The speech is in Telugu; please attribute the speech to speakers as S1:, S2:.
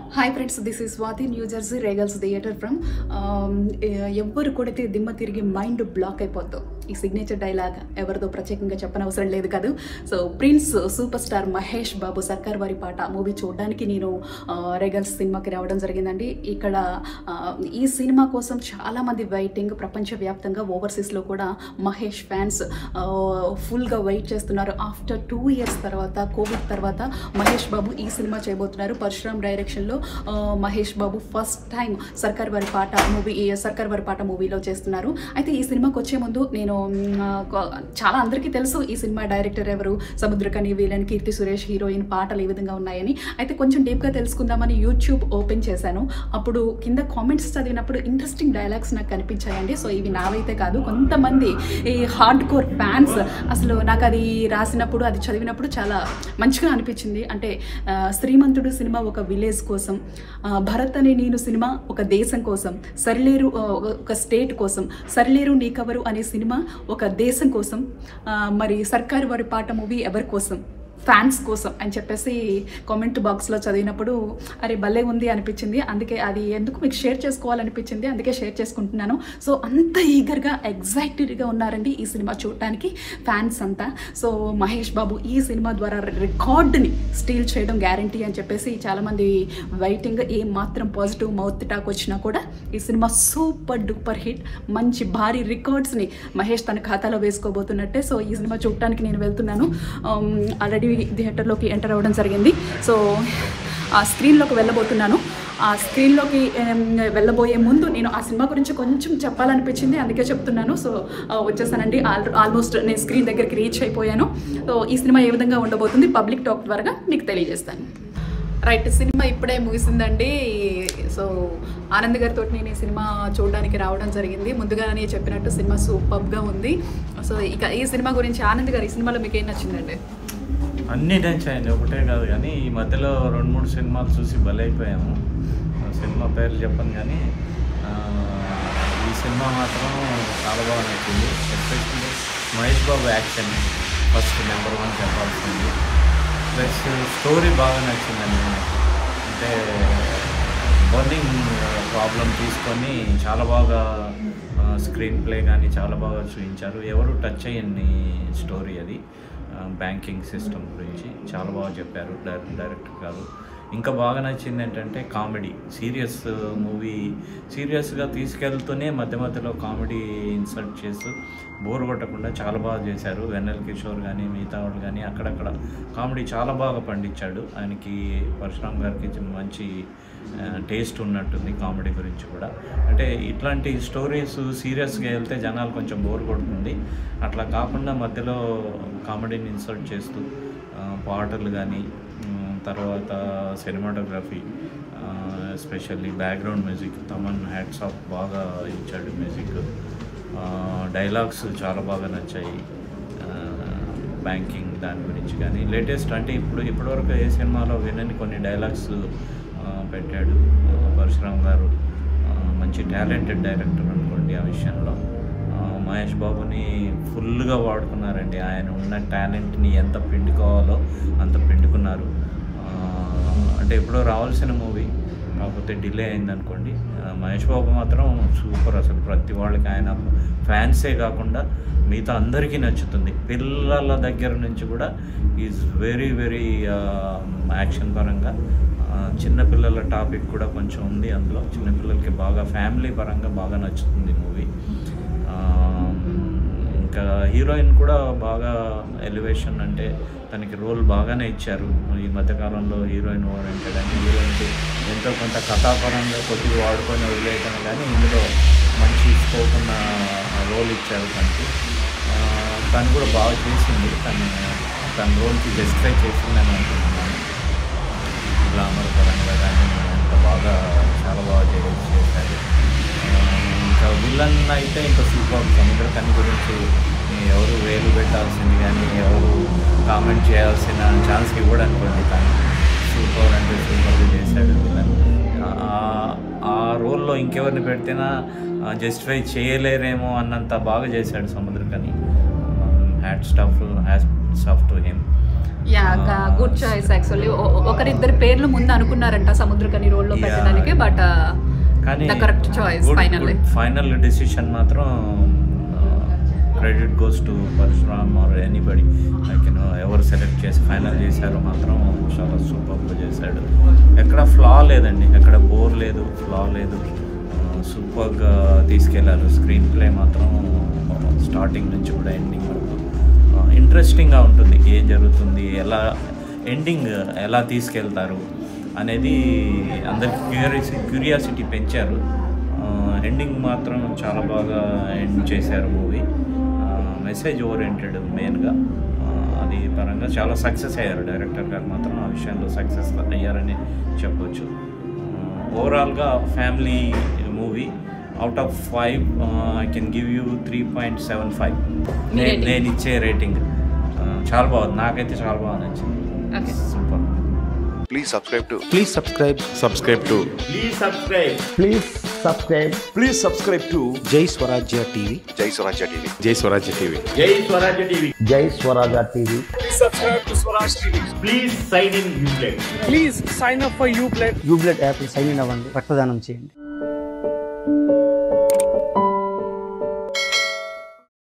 S1: Hi friends this is Swathi New Jersey Regals theatre from ఎవ్వరు కొడితే దిమ్మ తిరిగి మైండ్ బ్లాక్ అయిపోద్దు ఈ సిగ్నేచర్ డైలాగ్ ఎవరిదో ప్రత్యేకంగా చెప్పనవసరం లేదు కాదు so prince super star Mahesh Babu Sarkar Vaari పాట మూవీ చూడడానికి నేను రేగల్స్ సినిమాకి రావడం జరిగిందండి ఇక్కడ ఆ, ఈ సినిమా కోసం చాలామంది వెయిటింగ్ ప్రపంచవ్యాప్తంగా ఓవర్సీస్లో కూడా మహేష్ ఫ్యాన్స్ ఫుల్గా వెయిట్ చేస్తున్నారు ఆఫ్టర్ టూ ఇయర్స్ తర్వాత కోవిడ్ తర్వాత మహేష్ బాబు ఈ సినిమా చేయబోతున్నారు పరశురామ్ డైరెక్షన్లో ఆ, మహేష్ బాబు ఫస్ట్ టైం సర్కార్ వారి పాట మూవీ ఈ సర్కార్ వారి పాట మూవీలో చేస్తున్నారు అయితే ఈ సినిమాకి వచ్చే ముందు నేను మ్, ఆ, కొ- చాలా అందరికీ తెలుసు ఈ సినిమా డైరెక్టర్ ఎవరు సముద్రకని వీలన్ కీర్తి సురేష్ హీరోయిన్ పాటలు ఏ విధంగా ఉన్నాయని అయితే కొంచెం డీప్గా తెలుసుకుందామని యూట్యూబ్ ఓపెన్ చేశాను అప్పుడు కింద కామెంట్స్ చదివినప్పుడు ఇంట్రెస్టింగ్ డైలాగ్స్ నాకు కనిపించాయండి సో ఇవి నావైతే కాదు కొంతమంది ఈ హార్డ్ కోర్ ఫ్యాన్స్ అసలు నాకు అది రాసినప్పుడు అది చదివినప్పుడు చాలా మంచిగా అనిపించింది అంటే ఆ, శ్రీమంతుడు సినిమా ఒక విలేజ్ కోసం ఆ, భరత్ అనే నేను సినిమా ఒక దేశం కోసం సరిలేరు ఆ, ఒక స్టేట్ కోసం సరిలేరు నీకెవరు అనే సినిమా ఒక దేశం కోసం ఆ, మరి సర్కారు వారి పాట మూవీ ఎవరి కోసం ఫ్యాన్స్ కోసం అని చెప్పేసి కామెంట్ బాక్స్లో చదివినప్పుడు అరే భలే ఉంది అనిపించింది అందుకే అది ఎందుకు మీకు షేర్ చేసుకోవాలనిపించింది అందుకే షేర్ చేసుకుంటున్నాను సో అంత ఈగర్గా ఎగ్జైటెడ్గా ఉన్నారండి ఈ సినిమా చూడటానికి ఫ్యాన్స్ అంతా సో మహేష్ బాబు ఈ సినిమా ద్వారా రికార్డుని స్టీల్ చేయడం గ్యారంటీ అని చెప్పేసి చాలామంది వెయిటింగ్ ఏ మాత్రం పాజిటివ్ మౌత్ టాక్ వచ్చినా కూడా ఈ సినిమా సూపర్ డూపర్ హిట్ మంచి భారీ రికార్డ్స్ని మహేష్ తన ఖాతాలో వేసుకోబోతున్నట్టే సో ఈ సినిమా చూడటానికి నేను వెళ్తున్నాను ఆల్రెడీ థియేటర్లోకి ఎంటర్ అవ్వడం జరిగింది సో ఆ స్క్రీన్లోకి వెళ్ళబోతున్నాను ఆ స్క్రీన్లోకి ఏం, వెళ్ళబోయే ముందు నేను ఆ సినిమా గురించి కొంచెం చెప్పాలనిపించింది అందుకే చెప్తున్నాను సో ఆ, వచ్చేసానండి ఆల్ ఆల్మోస్ట్ నేను స్క్రీన్ దగ్గరికి రీచ్ అయిపోయాను సో ఈ సినిమా ఏ విధంగా ఉండబోతుంది పబ్లిక్ టాక్ ద్వారా మీకు తెలియజేస్తాను రైట్ సినిమా ఇప్పుడే ముగిసిందండి సో ఆనంద్ గారితో నేను ఈ సినిమా చూడడానికి రావడం జరిగింది ముందుగానే చెప్పినట్టు సినిమా సూపర్గా ఉంది సో ఇక ఈ సినిమా గురించి ఆనంద్ గారు ఈ సినిమాలో మీకు ఏం నచ్చిందండి
S2: అన్నీ నచ్చాయండి ఒకటే కాదు కానీ ఈ మధ్యలో రెండు మూడు సినిమాలు చూసి బలైపోయాము ఆ సినిమా పేర్లు చెప్పను కానీ ఆ, ఈ సినిమా మాత్రం చాలా బాగా నచ్చింది especially Mahesh Babu action first number one చెప్పాల్సింది ప్లస్ స్టోరీ బాగా నచ్చిందండి నాకు అంటే బర్నింగ్ ప్రాబ్లం తీసుకొని చాలా బాగా స్క్రీన్ ప్లే కానీ చాలా బాగా చూపించారు ఎవరు టచ్ అయ్యని స్టోరీ అది బ్యాంకింగ్ సిస్టమ్ గురించి చాలా బాగా చెప్పారు డైరెక్ట్ డైరెక్టర్ గారు ఇంకా బాగా నచ్చింది ఏంటంటే కామెడీ సీరియస్ మూవీ సీరియస్గా తీసుకెళ్తూనే మధ్య మధ్యలో కామెడీ ఇన్సర్ట్ చేస్తూ బోర్ కొట్టకుండా చాలా బాగా చేశారు వెన్నెల కిషోర్ కానీ మిగతా వాళ్ళు కానీ అక్కడక్కడ కామెడీ చాలా బాగా పండించాడు ఆయనకి పరశురామ్ గారికి మంచి టేస్ట్ ఉన్నట్టుంది కామెడీ గురించి కూడా అంటే ఇట్లాంటి స్టోరీస్ సీరియస్గా వెళ్తే జనాలు కొంచెం బోర్ కొడుతుంది అట్లా కాకుండా మధ్యలో కామెడీని ఇన్సర్ట్ చేస్తూ ఆ, పాటలు కానీ తర్వాత cinematography especially background music Thaman hats off బాగా ఇచ్చాడు మ్యూజిక్ డైలాగ్స్ చాలా బాగా నచ్చాయి బ్యాంకింగ్ దాని గురించి కానీ లేటెస్ట్ అంటే ఇప్పుడు ఇప్పటివరకు ఏ సినిమాలో వినని కొన్ని డైలాగ్స్ పెట్టాడు ఆ, పరశురామ్ గారు ఆ, మంచి టాలెంటెడ్ డైరెక్టర్ అనుకోండి ఆ విషయంలో ఆ, మహేష్ బాబుని ఫుల్గా వాడుకున్నారండి ఆయన ఉన్న టాలెంట్ని ఎంత పిండుకోవాలో అంత పిండుకున్నారు ఆ, అంటే ఎప్పుడో రావాల్సిన మూవీ కాకపోతే డిలే అయింది అనుకోండి ఆ, మహేష్ బాబు మాత్రం సూపర్ అసలు ప్రతి వాళ్ళకి ఆయన ఫ్యాన్సే కాకుండా మిగతా అందరికీ నచ్చుతుంది పిల్లల దగ్గర నుంచి కూడా ఈజ్ వెరీ వెరీ యాక్షన్ పరంగా ఆ, చిన్నపిల్లల టాపిక్ కూడా కొంచెం ఉంది అందులో చిన్నపిల్లలకి బాగా ఫ్యామిలీ పరంగా బాగా నచ్చుతుంది మూవీ ఇంకా హీరోయిన్ కూడా బాగా ఎలివేషన్ అంటే తనకి రోల్ బాగానే ఇచ్చారు ఈ మధ్యకాలంలో హీరోయిన్ ఓరియంటెడ్ అని హీరోయిన్కి ఎంతో కొంత కథాపరంగా కొద్దిగా వాడుకొని వదిలేయటం కానీ ఇందులో మంచి స్కోప్ ఉన్న రోల్ ఇచ్చారు తనకి ఆ, తను కూడా బాగా చేసింది తను తన రోల్కి జస్టిఫై చేసిందని అనుకుంటున్నాను గ్లామర్ పరంగా కానీ అంత బాగా చాలా బాగా చే- చేశారు ఆ, ఇంకా విలన్ అయితే ఇంకా సూపర్ సముద్రకని గురించి ఎవరు వేలు పెట్టాల్సింది కానీ ఎవరు కామెంట్ చేయాల్సిన ఛాన్స్ ఇవ్వడు అనుకోండి కానీ సూపర్ అంటే సూపర్గా చేశాడు విలన్ ఆ- ఆ రోల్లో ఇంకెవరిని పెడితేనా జస్టిఫై చేయలేరేమో అన్నంత బాగా చేశాడు Samuthirakani hat staff hat staff to him
S1: yeah good choice actually ఒకరిద్దరి పేర్లు ముందు అనుకున్నారంట సముద్రకని రోల్ లో
S2: Yeah.
S1: పెట్టడానికి బట్
S2: కానీ
S1: the correct choice finally
S2: final decision మాత్రం credit goes to Parashuram or anybody like you know ఎవరు సెలెక్ట్ చేసి ఫైనల్ చేశారో మాత్రం చాలా సూపర్గా చేశాడు ఎక్కడ ఫ్లా లేదండి ఎక్కడ బోర్ లేదు ఫ్లా లేదు సూపర్గా తీసుకెళ్లారు స్క్రీన్ ప్లే మాత్రం స్టార్టింగ్ నుంచి కూడా ఎండింగ్ వరకు ఇంట్రెస్టింగ్గా ఉంటుంది ఏం జరుగుతుంది ఎలా ఎండింగ్ ఎలా తీసుకెళ్తారు అనేది అందరికి క్యూరియాసి క్యూరియాసిటీ పెంచారు ఎండింగ్ మాత్రం చాలా బాగా ఎండ్ చేశారు మూవీ మెసేజ్ ఓరియంటెడ్ మెయిన్గా అది పరంగా చాలా సక్సెస్ అయ్యారు డైరెక్టర్ గారు మాత్రం ఆ విషయంలో సక్సెస్ అయ్యారని చెప్పొచ్చు ఓవరాల్గా family movie out of five I can give you three point seven five
S1: మీ rating?
S2: నేను ఇచ్చే రేటింగ్ చాలా బాగుంది నాకైతే చాలా బాగా నచ్చింది
S1: Okay.
S2: Super
S3: Please subscribe to
S4: Please subscribe.
S3: subscribe to
S5: Please subscribe.
S4: Please subscribe.
S3: please subscribe to
S4: Jai Swarajya TV.
S3: Jai Swarajya TV.
S5: Jai Swarajya TV. Jai Swarajya TV.
S4: Jai Swarajya TV.
S5: Please sign in Uplay.
S6: Please sign up for you play
S7: యూబ్లెట్ యాప్ సైన్ ఇన్ అవ్వండి రక్తదానం చేయండి